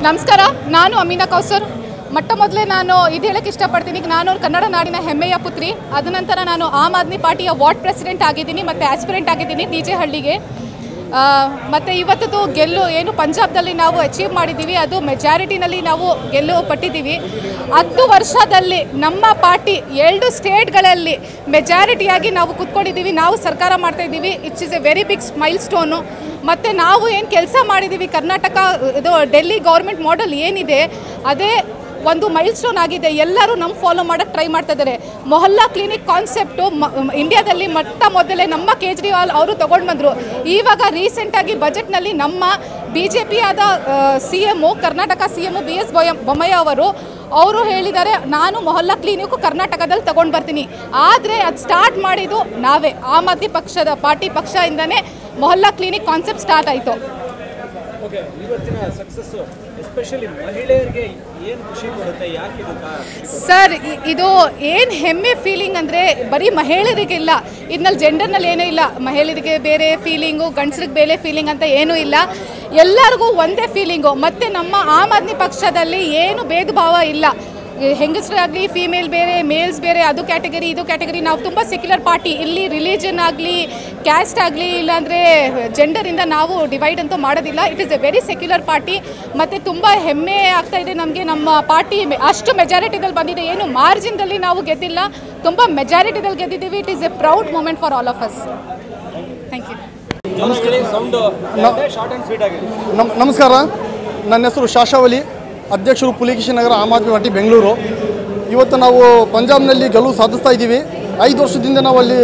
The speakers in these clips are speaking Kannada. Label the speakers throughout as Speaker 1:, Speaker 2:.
Speaker 1: ನಮಸ್ಕಾರ ನಾನು ಅಮೀನಾ ಕೌಸರ್ ಮೊಟ್ಟ ಮೊದಲೇ ನಾನು ಇದು ಹೇಳಕ್ಕೆ ಇಷ್ಟಪಡ್ತೀನಿ ನಾನು ಕನ್ನಡ ನಾಡಿನ ಹೆಮ್ಮೆಯ ಪುತ್ರಿ ಅದ ನಂತರ ನಾನು ಆಮ್ ಆದ್ಮಿ ಪಾರ್ಟಿಯ ವಾರ್ಡ್ ಪ್ರೆಸಿಡೆಂಟ್ ಆಗಿದ್ದೀನಿ ಮತ್ತು ಆಸ್ಪಿರೆಂಟ್ ಆಗಿದ್ದೀನಿ ಡಿ ಜೆ ಹಳ್ಳಿಗೆ ಆ, ಮತ್ತು ಇವತ್ತದು ಗೆಲ್ಲು ಏನು ಪಂಜಾಬ್ದಲ್ಲಿ ನಾವು ಅಚೀವ್ ಮಾಡಿದ್ದೀವಿ ಅದು ಮೆಜಾರಿಟಿನಲ್ಲಿ ನಾವು ಗೆಲ್ಲು ಪಟ್ಟಿದ್ದೀವಿ ಹತ್ತು ವರ್ಷದಲ್ಲಿ ನಮ್ಮ ಪಾರ್ಟಿ ಎರಡು ಸ್ಟೇಟ್ಗಳಲ್ಲಿ ಮೆಜಾರಿಟಿಯಾಗಿ ನಾವು ಕೂತ್ಕೊಂಡಿದ್ದೀವಿ ನಾವು ಸರ್ಕಾರ ಮಾಡ್ತಾ ಇದ್ದೀವಿ it's is a very big milestone ಮತ್ತು ನಾವು ಏನು ಕೆಲಸ ಮಾಡಿದ್ದೀವಿ ಕರ್ನಾಟಕ ಇದು ಡೆಲ್ಲಿ ಗೌರ್ಮೆಂಟ್ ಮಾಡೆಲ್ ಏನಿದೆ ಅದೇ ಒಂದು ಮೈಲ್ ಸ್ಟೋನ್ ಆಗಿದೆ ಎಲ್ಲರೂ ನಮ್ಮ ಫಾಲೋ ಮಾಡೋಕ್ಕೆ ಟ್ರೈ ಮಾಡ್ತಾ ಇದ್ದಾರೆ ಮೊಹಲ್ಲಾ ಕ್ಲಿನಿಕ್ ಕಾನ್ಸೆಪ್ಟು ಇಂಡಿಯಾದಲ್ಲಿ ಮೊಟ್ಟ ಮೊದಲೇ ನಮ್ಮ ಕೇಜ್ರಿವಾಲ್ ಅವರು ತೊಗೊಂಡು ಬಂದರು ಇವಾಗ ರೀಸೆಂಟಾಗಿ ಬಜೆಟ್ನಲ್ಲಿ ನಮ್ಮ ಬಿ ಜೆ ಪಿ ಆದ C M Karnataka C M B S ಬೊಯ್ಯ ಬೊಮ್ಮಯ್ಯ ಅವರು ಅವರು ಹೇಳಿದ್ದಾರೆ ನಾನು ಮೊಹಲ್ಲಾ ಕ್ಲಿನಿಕ್ಕು ಕರ್ನಾಟಕದಲ್ಲಿ ತಗೊಂಡು ಬರ್ತೀನಿ ಆದರೆ ಅದು ಸ್ಟಾರ್ಟ್ ಮಾಡಿದ್ದು ನಾವೇ ಆಮ್ ಆದ್ಮಿ ಪಕ್ಷದ ಪಾರ್ಟಿ ಪಕ್ಷದಿಂದನೇ ಮೊಹಲ್ಲಾ ಕ್ಲಿನಿಕ್ ಕಾನ್ಸೆಪ್ಟ್ ಸ್ಟಾರ್ಟ್ ಆಯಿತು
Speaker 2: ಓಕೆ ಇವತ್ತಿನ ಸಕ್ಸಸ್ಸು ಎಸ್ಪೆಷಲಿ ಮಹಿಳೆಯರಿಗೆ ಏನು ಖುಷಿ ಕೊಡುತ್ತೆ ಯಾಕೆ ಇದು ಕಾ-
Speaker 1: ಸರ್ ಇ- ಇದು ಏನು ಹೆಮ್ಮೆ ಫೀಲಿಂಗ್ ಅಂದರೆ ಬರೀ ಮಹಿಳೆಯರಿಗಿಲ್ಲ ಇದ್ರಲ್ಲಿ ಜೆಂಡರ್ನಲ್ಲಿ ಏನೂ ಇಲ್ಲ ಮಹಿಳೆಯರಿಗೆ ಬೇರೆ ಫೀಲಿಂಗು ಗಂಡಸ್ರಿಗೆ ಬೇರೆ ಫೀಲಿಂಗ್ ಅಂತ ಏನೂ ಇಲ್ಲ ಎಲ್ಲರಿಗೂ ಒಂದೇ ಫೀಲಿಂಗು ಮತ್ತು ನಮ್ಮ ಆಮ್ ಆದ್ಮಿ ಪಕ್ಷದಲ್ಲಿ ಏನು ಭೇದ ಭಾವ ಇಲ್ಲ ಈ ಹೆಂಗಸರಾಗಲಿ ಫೀಮೇಲ್ ಬೇರೆ ಮೇಲ್ಸ್ ಬೇರೆ ಅದು ಕ್ಯಾಟಗರಿ ಇದು ಕ್ಯಾಟಗರಿ ನಾವು ತುಂಬ ಸೆಕ್ಯುಲರ್ ಪಾರ್ಟಿ ಇಲ್ಲಿ ರಿಲಿಜನ್ ಆಗಲಿ ಕ್ಯಾಸ್ಟ್ ಆಗಲಿ ಇಲ್ಲಾಂದರೆ ಜೆಂಡರಿಂದ ನಾವು ಡಿವೈಡ್ ಅಂತೂ ಮಾಡೋದಿಲ್ಲ it is a very secular party ಮತ್ತು ತುಂಬ ಹೆಮ್ಮೆ ಆಗ್ತಾ ಇದೆ ನಮಗೆ ನಮ್ಮ ಪಾರ್ಟಿ ಅಷ್ಟು ಮೆಜಾರಿಟಿದಲ್ಲಿ ಬಂದಿದೆ ಏನು ಮಾರ್ಜಿನ್ದಲ್ಲಿ ನಾವು ಗೆದ್ದಿಲ್ಲ ತುಂಬ ಮೆಜಾರಿಟಿದಲ್ಲಿ ಗೆದ್ದಿದ್ದೀವಿ it is a proud moment for all of us thank you
Speaker 2: ಜೋರಾಗಿ ಸೌಂಡು ಶಾರ್ಟ್ ಆ್ಯಂಡ್ ಸ್ವೀಟ್ ಆಗಿದೆ
Speaker 3: ನಮ್ ನಮಸ್ಕಾರ ನನ್ನ ಹೆಸರು ಶಾಶಾವಲಿ ಅಧ್ಯಕ್ಷರು ಪುಲಿಕೇಶಿ ನಗರ ಆಮ್ ಆದ್ಮಿ ಪಾರ್ಟಿ ಬೆಂಗಳೂರು ಇವತ್ತು ನಾವು ಪಂಜಾಬ್ನಲ್ಲಿ ಗೆಲುವು ಸಾಧಿಸ್ತಾ ಇದ್ದೀವಿ ಐದು ವರ್ಷದಿಂದ ನಾವು ಅಲ್ಲಿ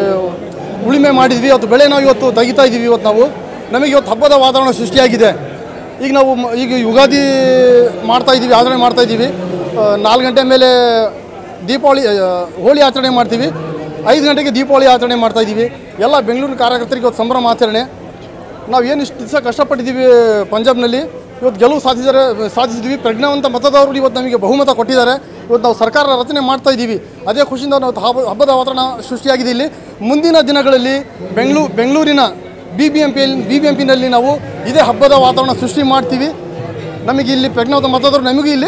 Speaker 3: ಉಳುಮೆ ಮಾಡಿದ್ವಿ ಇವತ್ತು ಬೆಳೆ ನಾವು ಇವತ್ತು ತೆಗಿತಾ ಇದ್ದೀವಿ ಇವತ್ತು ನಾವು ನಮಗೆ ಇವತ್ತು ಹಬ್ಬದ ವಾತಾವರಣ ಸೃಷ್ಟಿಯಾಗಿದೆ ಈಗ ನಾವು ಮ- ಈಗ ಯುಗಾದಿ ಮಾಡ್ತಾ ಇದ್ದೀವಿ ಆಚರಣೆ ಮಾಡ್ತಾ ಇದ್ದೀವಿ ಆ, ನಾಲ್ಕು ಗಂಟೆ ಮೇಲೆ ದೀಪಾವಳಿ ಆ, ಹೋಳಿ ಆಚರಣೆ ಮಾಡ್ತೀವಿ ಐದು ಗಂಟೆಗೆ ದೀಪಾವಳಿ ಆಚರಣೆ ಮಾಡ್ತಾ ಇದ್ದೀವಿ ಎಲ್ಲ ಬೆಂಗಳೂರಿನ ಕಾರ್ಯಕರ್ತರಿಗೆ ಇವತ್ತು ಸಂಭ್ರಮ ಆಚರಣೆ ನಾವು ಏನು ಇಷ್ಟು ದಿವಸ ಕಷ್ಟಪಟ್ಟಿದ್ದೀವಿ ಪಂಜಾಬ್ನಲ್ಲಿ ಇವತ್ತು ಗೆಲುವು ಸಾಧಿಸಿದರೆ ಸಾಧಿಸಿದ್ವಿ ಪ್ರಜ್ಞಾವಂತ ಮತದಾರರು ಇವತ್ತು ನಮಗೆ ಬಹುಮತ ಕೊಟ್ಟಿದ್ದಾರೆ ಇವತ್ತು ನಾವು ಸರ್ಕಾರ ರಚನೆ ಮಾಡ್ತಾ ಇದ್ದೀವಿ ಅದೇ ಖುಷಿಯಿಂದ ನಾವು ಹಬ್ಬ ಹಬ್ಬದ ವಾತಾವರಣ ಸೃಷ್ಟಿಯಾಗಿದೆ ಇಲ್ಲಿ ಮುಂದಿನ ದಿನಗಳಲ್ಲಿ ಬೆಂಗಳೂರು ಬೆಂಗಳೂರಿನ ಬಿ ಬಿ ಎಂ ಪಿಯಲ್ಲಿ ಬಿ ಬಿ ಎಂ ಪಿನಲ್ಲಿ ನಾವು ಇದೇ ಹಬ್ಬದ ವಾತಾವರಣ ಸೃಷ್ಟಿ ಮಾಡ್ತೀವಿ ನಮಗೆ ಇಲ್ಲಿ ಪ್ರಜ್ಞಾವಂತ ಮತದಾರರು ನಮಗೂ ಇಲ್ಲಿ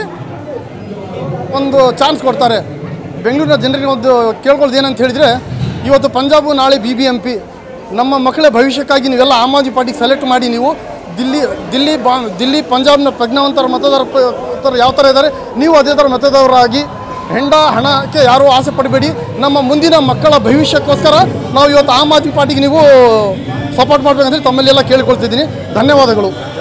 Speaker 3: ಒಂದು ಚಾನ್ಸ್ ಕೊಡ್ತಾರೆ ಬೆಂಗಳೂರಿನ ಜನರಿಗೆ ಒಂದು ಕೇಳ್ಕೊಳ್ಳೋದು ಏನಂತ ಹೇಳಿದರೆ ಇವತ್ತು ಪಂಜಾಬು ನಾಳೆ ಬಿ ಬಿ ಎಂ ಪಿ ನಮ್ಮ ಮಕ್ಕಳ ಭವಿಷ್ಯಕ್ಕಾಗಿ ನೀವೆಲ್ಲ ಆಮ್ ಆದ್ಮಿ ಪಾರ್ಟಿಗೆ ಸೆಲೆಕ್ಟ್ ಮಾಡಿ ನೀವು ದಿಲ್ಲಿ ದಿಲ್ಲಿ ಬಾ ದಿಲ್ಲಿ ಪಂಜಾಬ್ನ ಪ್ರಜ್ಞಾವಂತರ ಮತದಾರ ಪ- ತರ ಯಾವ ಥರ ಇದ್ದಾರೆ ನೀವು ಅದೇ ಥರ ಮತದಾರರಾಗಿ ಹೆಂಡ ಹಣಕ್ಕೆ ಯಾರೂ ಆಸೆ ಪಡಬೇಡಿ ನಮ್ಮ ಮುಂದಿನ ಮಕ್ಕಳ ಭವಿಷ್ಯಕ್ಕೋಸ್ಕರ ನಾವು ಇವತ್ತು ಆಮ್ ಆದ್ಮಿ ಪಾರ್ಟಿಗೆ ನೀವು ಸಪೋರ್ಟ್ ಮಾಡಬೇಕಂತೇಳಿ ತಮ್ಮಲ್ಲೆಲ್ಲ ಕೇಳ್ಕೊಳ್ತಿದ್ದೀನಿ ಧನ್ಯವಾದಗಳು